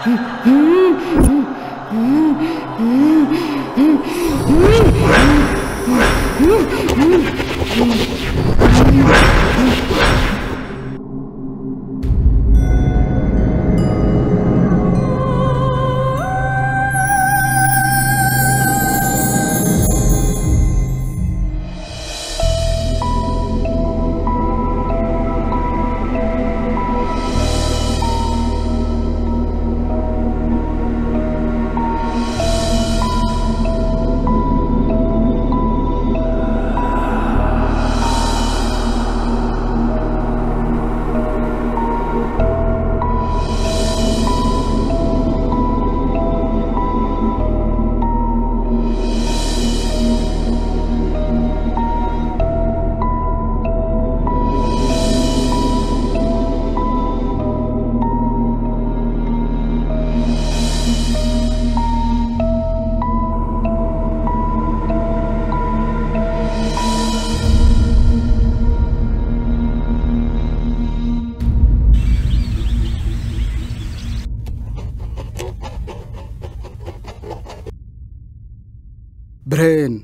Brain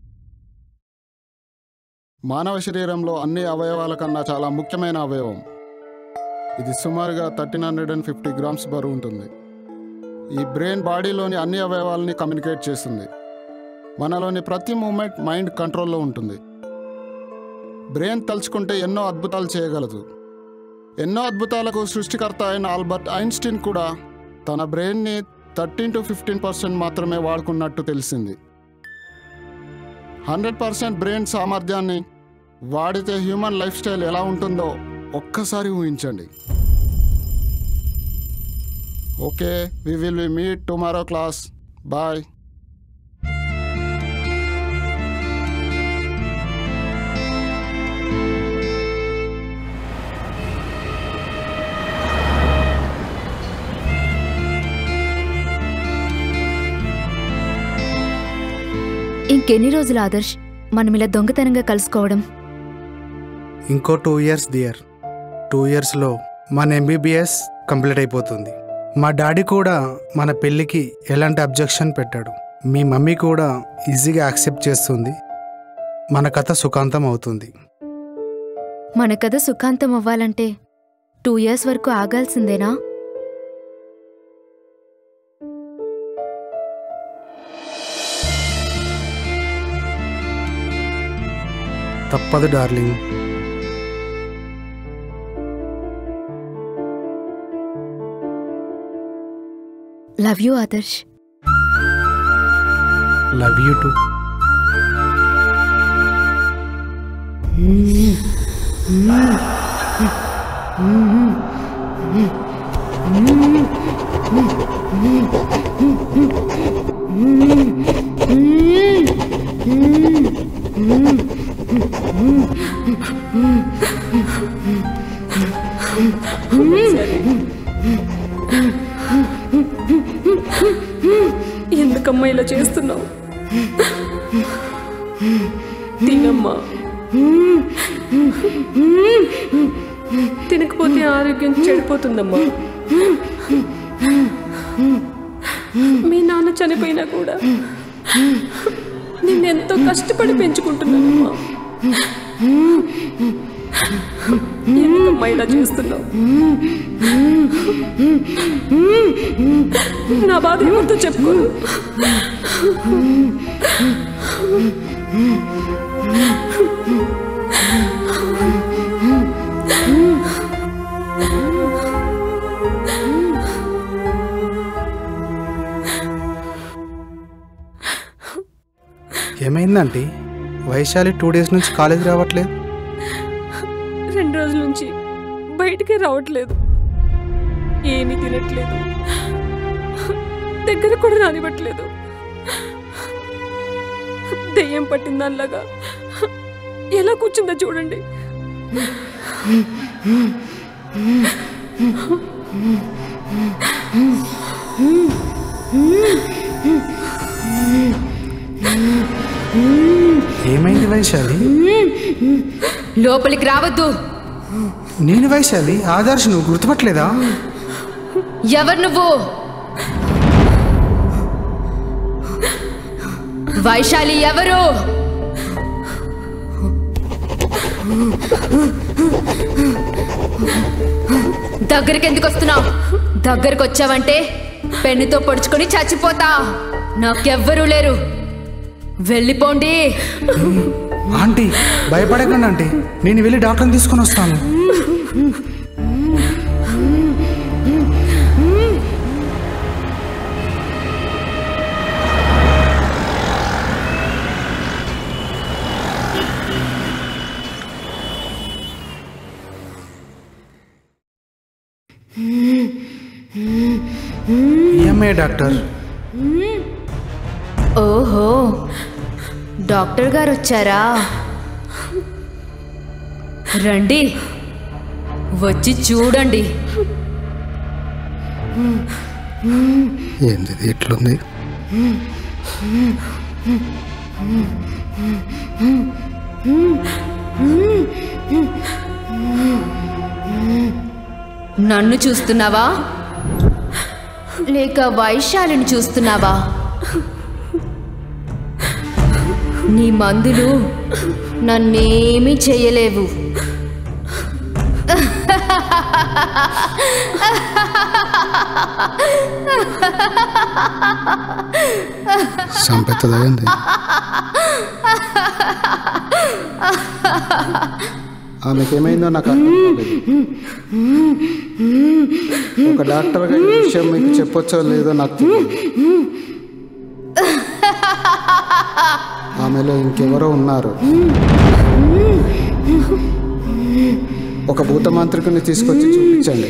మానవ శరీరంలో అన్ని అవయవాల కన్నా చాలా ముఖ్యమైన అవయవం ఇది సుమారుగా thirteen hundred and fifty grams బరువు ఉంటుంది ఈ బ్రెయిన్ బాడీలోని అన్ని అవయవాలని కమ్యూనికేట్ చేస్తుంది మనలోని ప్రతి మూమెంట్ మైండ్ కంట్రోల్లో ఉంటుంది బ్రెయిన్ తలుచుకుంటే ఎన్నో అద్భుతాలు చేయగలదు ఎన్నో అద్భుతాలకు సృష్టికర్త అయిన ఆల్బర్ట్ ఐన్స్టీన్ కూడా తన బ్రెయిన్ని థర్టీన్ టు ఫిఫ్టీన్ పర్సెంట్ మాత్రమే వాడుకున్నట్టు తెలిసింది హండ్రెడ్ పర్సెంట్ బ్రెయిన్ సామర్థ్యాన్ని వాడితే హ్యూమన్ లైఫ్ స్టైల్ ఎలా ఉంటుందో ఒక్కసారి ఊహించండి okay we will we meet tomorrow class bye ఇంకెన్ని రోజులు ఆదర్శ్ మనం ఇలా దొంగతనంగా కలుసుకోవడం ఇంకో టూ ఇయర్స్ డియర్ టూ ఇయర్స్లో మన ఎంబీబీఎస్ కంప్లీట్ అయిపోతుంది మా డాడీ కూడా మన పెళ్ళికి ఎలాంటి అబ్జెక్షన్ పెట్టాడు మీ మమ్మీ కూడా ఈజీగా యాక్సెప్ట్ చేస్తుంది మన కథ సుఖాంతం అవుతుంది మన కథ సుఖాంతం అవ్వాలంటే టూ ఇయర్స్ వరకు ఆగాల్సిందేనా తప్పదు darling love you Adarsh love you too ఎందుకమ్మా ఇలా చేస్తున్నావు తినమ్మా తినకపోతే ఆరోగ్యం చెడిపోతుందమ్మా మీ నాన్న చనిపోయినా కూడా నిన్నెంతో కష్టపడి పెంచుకుంటున్నానమ్మా ఎందుకమ్మా ఇలా చేస్తున్నావు నా బాధ ఎవరితో చెప్పుకోను ఏమైందంటే వైశాలి టూ డేస్ నుంచి కాలేజ్ రావట్లేదు రెండు రోజుల నుంచి బయటికే రావట్లేదు ఏమీ తినట్లేదు దగ్గర కూడా రానివ్వట్లేదు దెయ్యం పట్టిందల్లాగా ఎలా కూర్చుందో చూడండి ఏమైంది వైశాలి లోపలికి రావద్దు నేను వైశాలి ఆదర్శ్ నువ్వు గుర్తుపట్టలేదా ఎవరు నువ్వు వైశాలి ఎవరు దగ్గరికి ఎందుకు వస్తున్నావు దగ్గరికి వచ్చావంటే పెన్నుతో పొడుచుకొని చచ్చిపోతా నాకెవ్వరూ లేరు వెళ్ళిపోండి ఆంటీ భయపడకండి ఆంటీ నేను వెళ్ళి డాక్టర్ని తీసుకొని వస్తాను ఈఎంఐ డాక్టర్ ఓహో డాక్టర్ గారు వచ్చారా రండి వచ్చి చూడండి ఏంది ఇది ఎట్లుంది నన్ను చూస్తున్నావా లేక వైశాలిని చూస్తున్నావా నీ మందులు నన్నేమీ చేయలేవు సంపెత్తదా ఏంది ఆమెకి ఏమైందో నాకు అర్థం కాలేదు ఒక డాక్టర్గా ఈ విషయం మీకు చెప్పొచ్చో లేదో నాకు తెలియదు ఆమెలో ఇంకెవరో ఉన్నారు ఒక భూత మాంత్రికుని తీసుకొచ్చి చూపించండి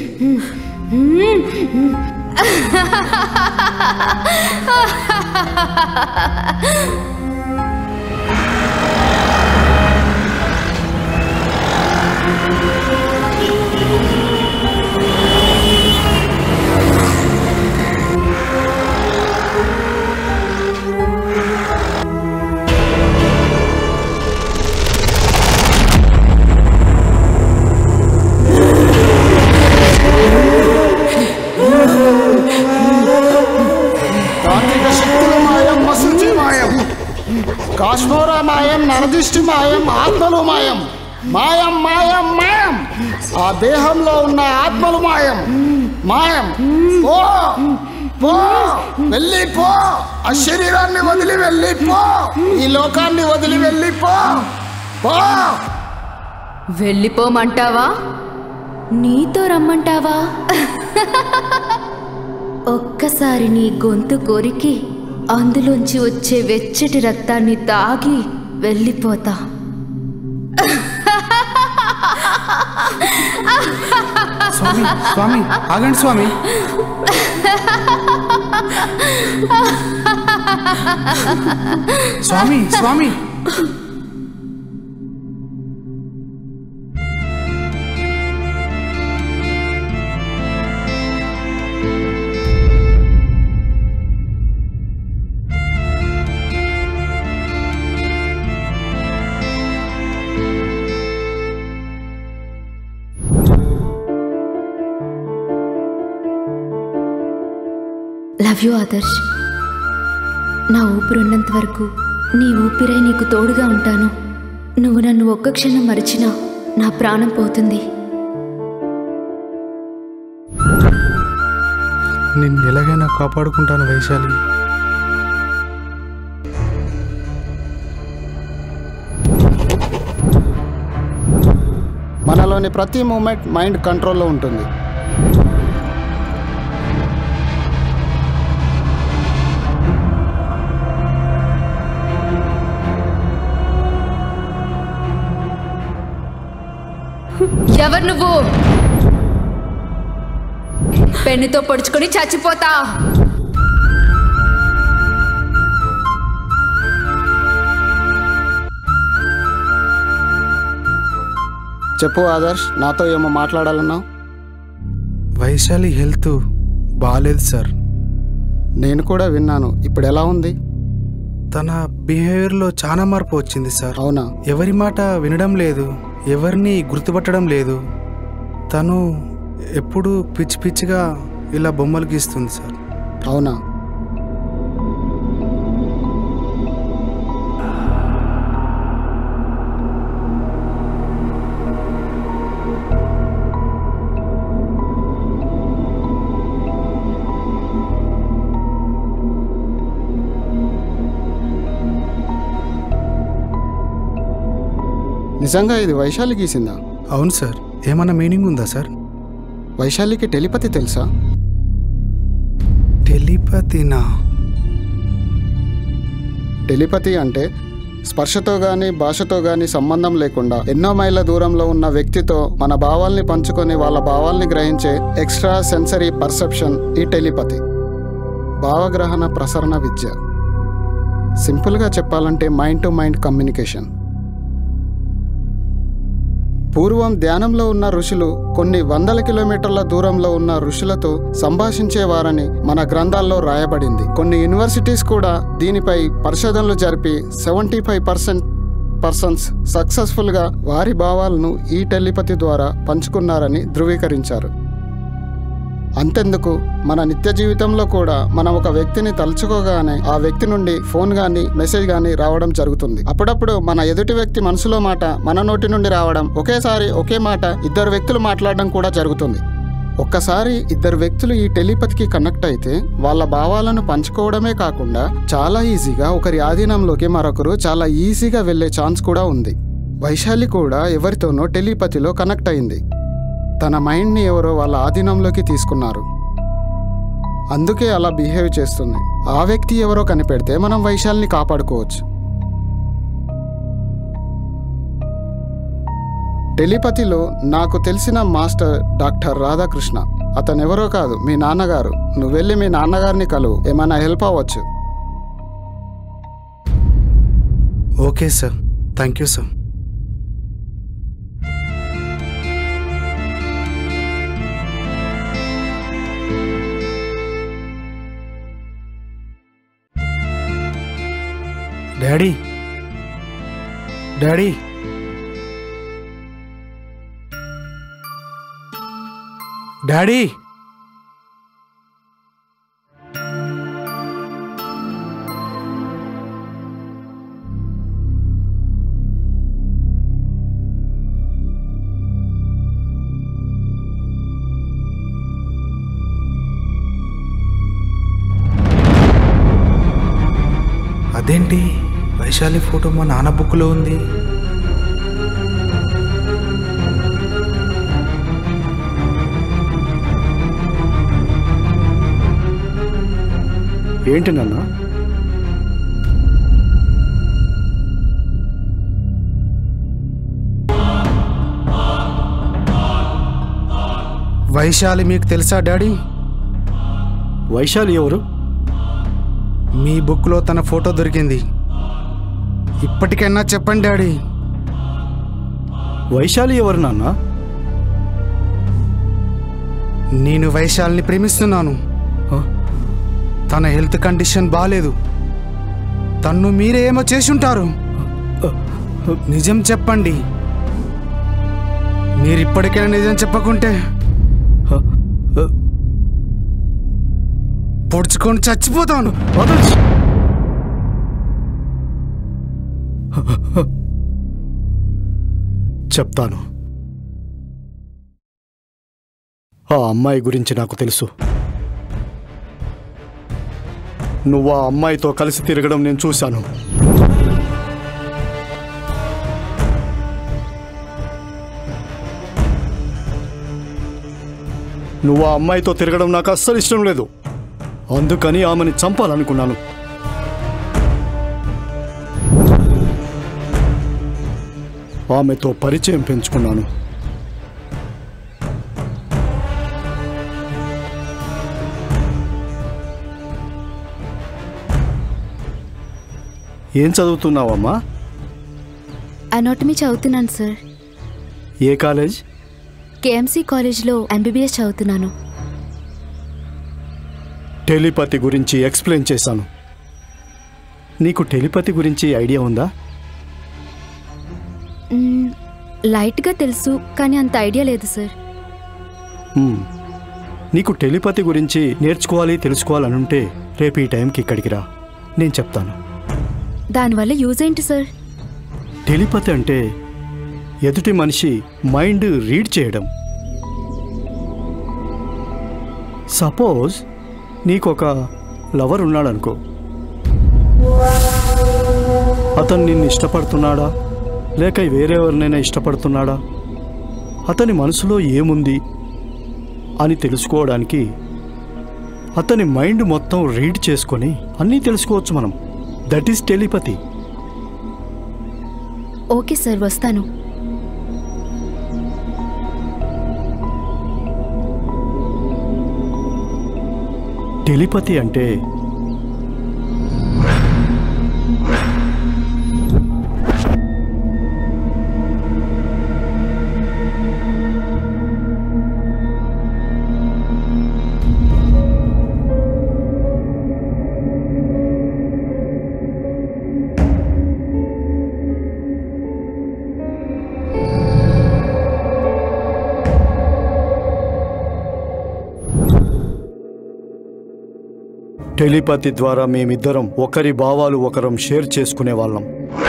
తాంత్రిక శక్తులు మాయం మసూచి మాయం కాశ్మోర మాయం నరదిష్టి మాయం ఆత్మలు మాయం మాయం మాయం మాయం ఆ దేహంలో ఉన్న ఆత్మలు మాయం మాయం పో పో వెళ్ళి పో ఆ శరీరాన్ని వదిలి వెళ్ళి పో ఈ లోకాన్ని వదిలి వెళ్ళి పో పో వెళ్ళిపోమంటావా నీతో రమ్మంటావా ఒక్కసారి నీ గొంతు కొరికి అందులోంచి వచ్చే వెచ్చటి రక్తాన్ని తాగి వెళ్ళిపోతా స్వామి స్వామి ఆగండి స్వామి స్వామి స్వామి లవ్ యూ ఆదర్శ్ నా ఊపిరున్నంత వరకు నీ ఊపిరై నీకు తోడుగా ఉంటాను నువ్వు నన్ను ఒక్క క్షణం మరిచినా నా ప్రాణం పోతుంది నేను ఎలాగైనా కాపాడుకుంటాను వైశాలి మనలోని ప్రతి మూమెంట్ మైండ్ కంట్రోల్లో ఉంటుంది ఎవరు నువ్వు పెన్నుతో పొడుచుకొని చచ్చిపోతా చెప్పు ఆదర్శ్ నాతో ఏమో మాట్లాడాలన్నావు వైశాలి హెల్త్ బాగాలేదు సార్ నేను కూడా విన్నాను ఇప్పుడు ఎలా ఉంది తన బిహేవియర్లో చాలా మార్పు వచ్చింది సార్ అవునా ఎవరి మాట వినడం లేదు ఎవరిని గుర్తుపట్టడం లేదు తను ఎప్పుడు పిచ్చి పిచ్చిగా ఇలా బొమ్మలు గీస్తుంది సార్ అవునా నిజంగా ఇది వైశాలి గీసిందా అవును సార్ ఏమన్నా మీనింగ్ ఉందా సార్ వైశాలికి టెలిపతి తెలుసా టెలిపతినా టెలిపతి అంటే స్పర్శతో గాని భాషతో గాని సంబంధం లేకుండా ఎన్నో మైళ్ళ దూరంలో ఉన్న వ్యక్తితో మన భావాల్ని పంచుకొని వాళ్ళ భావాల్ని గ్రహించే ఎక్స్ట్రా సెన్సరీ పర్సెప్షన్ ఈ టెలిపతి భావగ్రహణ ప్రసరణ విద్య సింపుల్గా చెప్పాలంటే మైండ్ టు మైండ్ కమ్యూనికేషన్ పూర్వం ధ్యానంలో ఉన్న ఋషులు కొన్ని వందల కిలోమీటర్ల దూరంలో ఉన్న ఋషులతో సంభాషించేవారని మన గ్రంథాల్లో రాయబడింది కొన్ని యూనివర్సిటీస్ కూడా దీనిపై పరిశోధనలు జరిపి సెవెంటీ ఫైవ్ పర్సెంట్ పర్సన్స్ సక్సెస్ఫుల్గా వారి భావాలను ఈ టెలిపతి ద్వారా పంచుకున్నారని ధృవీకరించారు అంతెందుకు మన నిత్య జీవితంలో కూడా మనం ఒక వ్యక్తిని తలుచుకోగానే ఆ వ్యక్తి నుండి ఫోన్ గాని మెసేజ్ గాని రావడం జరుగుతుంది అప్పుడప్పుడు మన ఎదుటి వ్యక్తి మనసులో మాట మన నోటి నుండి రావడం ఒకేసారి ఒకే మాట ఇద్దరు వ్యక్తులు మాట్లాడడం కూడా జరుగుతుంది ఒక్కసారి ఇద్దరు వ్యక్తులు ఈ టెలిపతికి కనెక్ట్ అయితే వాళ్ళ భావాలను పంచుకోవడమే కాకుండా చాలా ఈజీగా ఒకరి ఆధీనంలోకి మరొకరు చాలా ఈజీగా వెళ్ళే ఛాన్స్ కూడా ఉంది వైశాలి కూడా ఎవరితోనో టెలిపతిలో కనెక్ట్ అయింది తన మైండ్ని ఎవరో వాళ్ళ ఆధీనంలోకి తీసుకున్నారు అందుకే అలా బిహేవ్ చేస్తుంది ఆ వ్యక్తి ఎవరో కనిపెడితే మనం వైశాల్ని కాపాడుకోవచ్చు టెలిపతిలో నాకు తెలిసిన మాస్టర్ డాక్టర్ రాధాకృష్ణ అతను ఎవరో కాదు మీ నాన్నగారు నువ్వు వెళ్ళి మీ నాన్నగారిని కలువు ఏమైనా హెల్ప్ అవ్వచ్చు okay sir thank you sir daddy daddy daddy అదేంటి వైశాలి ఫోటో మా నాన్న బుక్లో ఉంది ఏంటి నాన్న వైశాలి మీకు తెలుసా డాడీ వైశాలి ఎవరు మీ బుక్లో తన ఫోటో దొరికింది ఇప్పటికైనా చెప్పండి డాడీ వైశాలి ఎవరు నాన్న నేను వైశాల్ని ప్రేమిస్తున్నాను హ? తన హెల్త్ కండిషన్ బాగాలేదు తన్ను మీరే ఏమో చేసుంటారు నిజం చెప్పండి మీరు ఇప్పటికైనా నిజం చెప్పకుంటే హ? హ? పొడుచుకొని చచ్చిపోతాను ఆదర్శ్! చెప్తాను ఆ అమ్మాయి గురించి నాకు తెలుసు నువ్వు ఆ అమ్మాయితో కలిసి తిరగడం నేను చూశాను నువ్వు ఆ అమ్మాయితో తిరగడం నాకు అస్సలు ఇష్టం లేదు అందుకని ఆమెని చంపాలనుకున్నాను ఆమెతో పరిచయం పెంచుకున్నాను ఏం చదువుతున్నావమ్మా అనోటమీ చదువుతున్నాను సార్ ఏ కాలేజ్ కేఎంసీ కాలేజ్లో ఎంబీబీఎస్ చదువుతున్నాను టెలిపతి గురించి ఎక్స్ప్లెయిన్ చేశాను నీకు టెలిపతి గురించి ఐడియా ఉందా మ్మ్, లైట్గా తెలుసు కానీ అంత ఐడియా లేదు సార్ హ్మ్. నీకు టెలిపతి గురించి నేర్చుకోవాలి తెలుసుకోవాలని ఉంటే రేపు ఈ టైంకి ఇక్కడికి రా నేను చెప్తాను దానివల్ల యూజ్ ఏంటి సార్ టెలిపతి అంటే ఎదుటి మనిషి మైండ్ రీడ్ చేయడం సపోజ్ నీకు ఒక లవర్ ఉన్నాడనుకో అతను నిన్ను ఇష్టపడుతున్నాడా లేక వేరెవరినైనా ఇష్టపడుతున్నాడా అతని మనసులో ఏముంది అని తెలుసుకోవడానికి అతని మైండ్ మొత్తం రీడ్ చేసుకొని అన్నీ తెలుసుకోవచ్చు మనం that is telepathy okay sir వస్తాను టెలిపతి అంటే టెలిపతి ద్వారా మేమిద్దరం ఒకరి భావాలు ఒకరం షేర్ చేసుకునే వాళ్ళం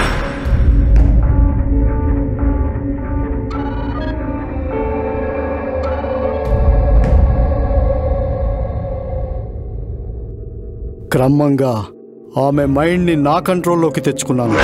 క్రమంగా ఆమె మైండ్ని నా కంట్రోల్లోకి తెచ్చుకున్నాను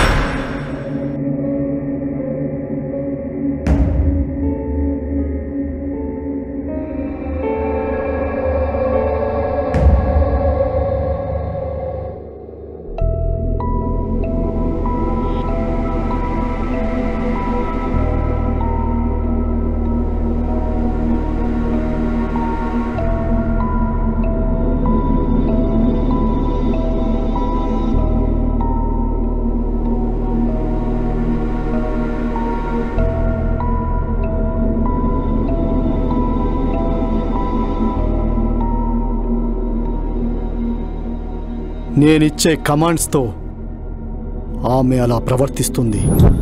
నేనిచ్చే కమాండ్స్తో ఆమె అలా ప్రవర్తిస్తుంది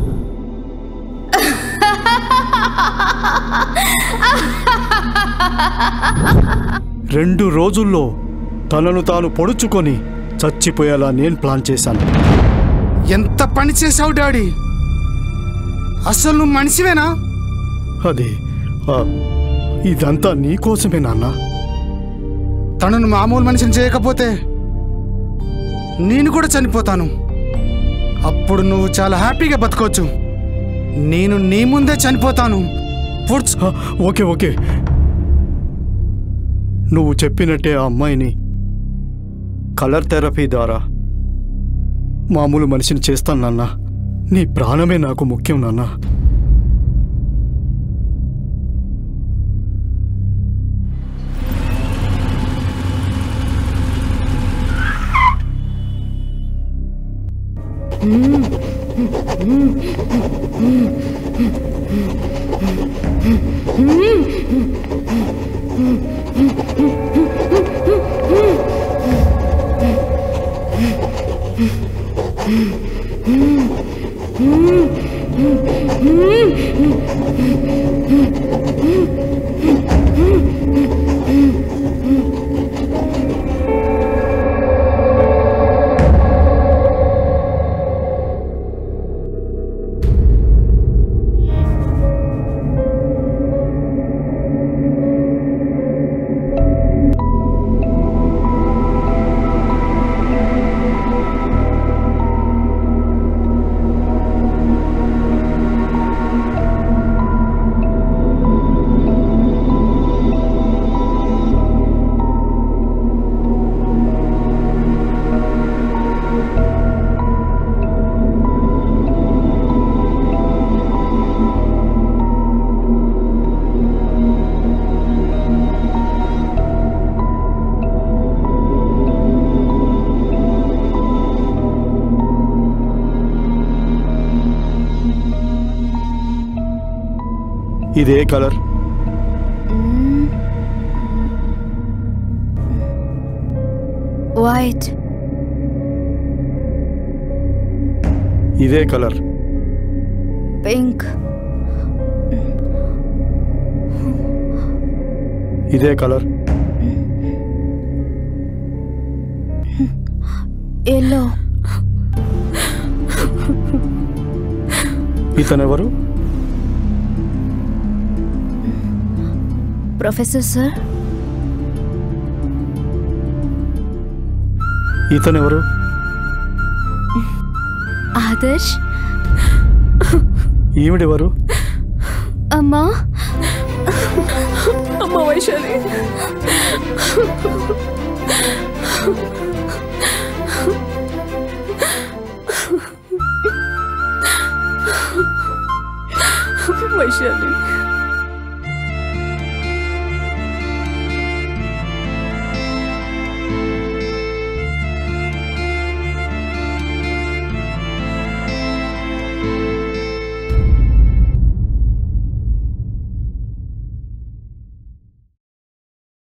రెండు రోజుల్లో తనను తాను పొడుచుకొని చచ్చిపోయేలా నేను ప్లాన్ చేశాను ఎంత పని చేసావు డాడీ అసలు నువ్వు మనిషివేనా అది ఆ, ఇదంతా నీకోసమే నాన్న తనను మామూలు మనిషిని చేయకపోతే నేను కూడా చనిపోతాను అప్పుడు నువ్వు చాలా హ్యాపీగా బతకవచ్చు నేను నీ ముందే చనిపోతాను పుడ్స్ ఆ, ఓకే ఓకే నువ్వు చెప్పినట్టే ఆ అమ్మాయిని కలర్ థెరపీ ద్వారా మామూలు మనిషిని చేస్తాను నాన్న నీ ప్రాణమే నాకు ముఖ్యం నాన్న ఇదే కలర్ వైట్ ఇదే కలర్ పింక్ ఇదే కలర్ ఎల్లో ఇతనెవరు ప్రొఫెసర్ సార్ ఇతనెవరు ఆదర్శ్ ఈవిడెవరు అమ్మా అమ్మ వైశాలి వైశాలి